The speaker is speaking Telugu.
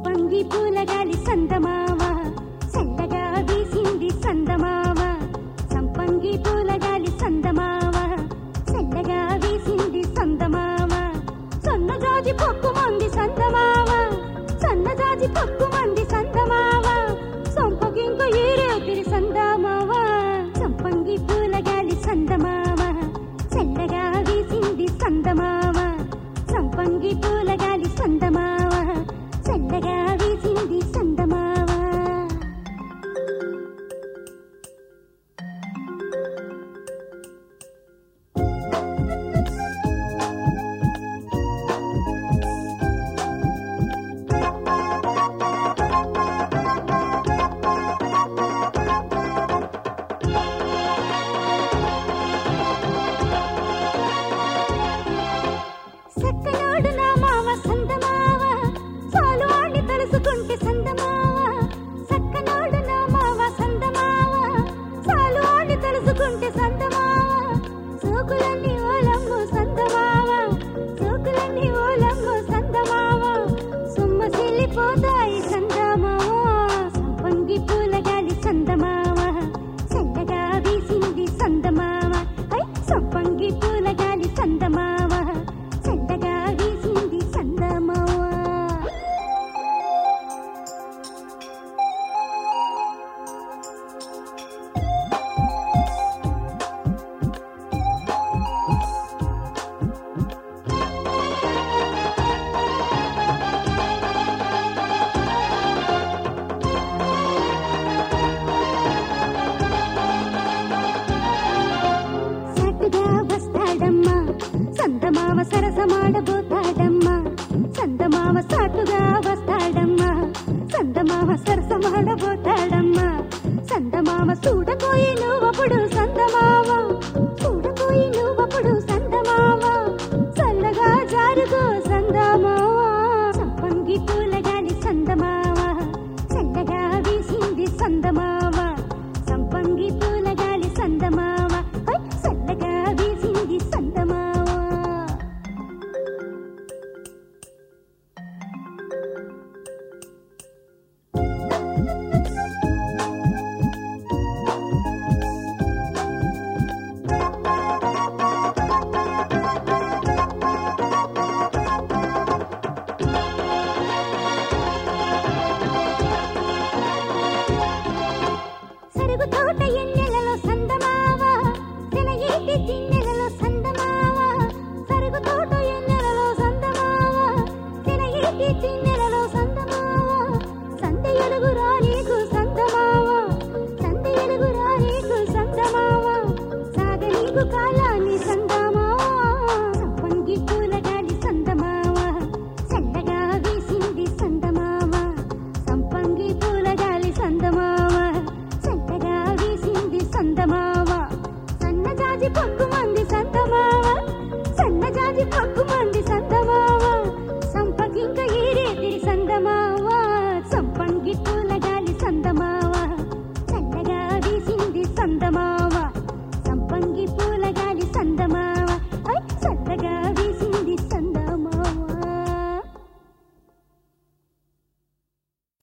సంపంగి పూలగాలి సందమావ చల్లగా వీసింది సందమావ సంపంగి పూలగాలి సందమావ చల్లగా వీసింది సందమావ సన్నజాజి పప్పు మంది సందమావ సన్నజాజి పప్పు మంది సందమావ సంపగింక ఈరేతిరి సందమావ సంపంగి పూలగాలి సందమావ చల్లగా వీసింది సందమావ సంపంగి పూలగాలి సందమావ చల్లగా వీసింది సందమావ సక్కనాడు నా మావ సందమావ చాలు ఆడి తలుసుకుంటే సందమావ సక్కనాడు నా మావ సందమావ చాలు ఆడి తలుసుకుంటే సందమావ సోకులన్నీ ఓలమ్ము సందమావ సోకులన్నీ ఓలమ్ము సందమావ సుమ్మ సిల్లిపోతాయి సందమావ సంపంగి పూలగాలి సందమావ చల్లగా వీసింది సందమావ ఐ సంపంగి పూలగాలి సందమావ చల్లగా వీసింది సందమావ సాటుగా వస్తాడమ్మా సందమామ సరసమాడబోతాడమ్మా సందమామ సాటుగా వస్తాడమ్మా సందమామ సరసమాడబోతాడమ్మా సందమామ చూడపోయి నువ్వప్పుడు సందమామ చూడపోయి నువ్వప్పుడు సందమామ చల్లగా జారుగో సందమామ సంపంగి పూలగాలి సందమామ చల్లగా వీసింది సందమామ సంపంగి పూలగాలి సందమామ హై, చల్లగా వీసింది సందమామ సరుగు తోట ఎన్నెలలో సందమావ తెలయేటి తిన్నెలలో సందమావ సరుగు తోట ఎన్నెలలో సందమావ తెలయేటి తిన్నెలలో సందమావ సంద ఎలుగురా నీకు సందమావ సంద ఎలుగురా నీకు సందమావ సాగ నీకు కాలాన్ని సందమావ సంపంగి పూలగాలి సందమావ చల్లగా వీసింది సందమావ సంపంగి పూలగాలి సందమావ చల్లగా వీసింది సందమావ సన్నజాజి పక్కు మంది సందమావ సన్నజాజి పక్కు మంది సందమావ సంపగింక ఈరేతిరి సందమావ సంప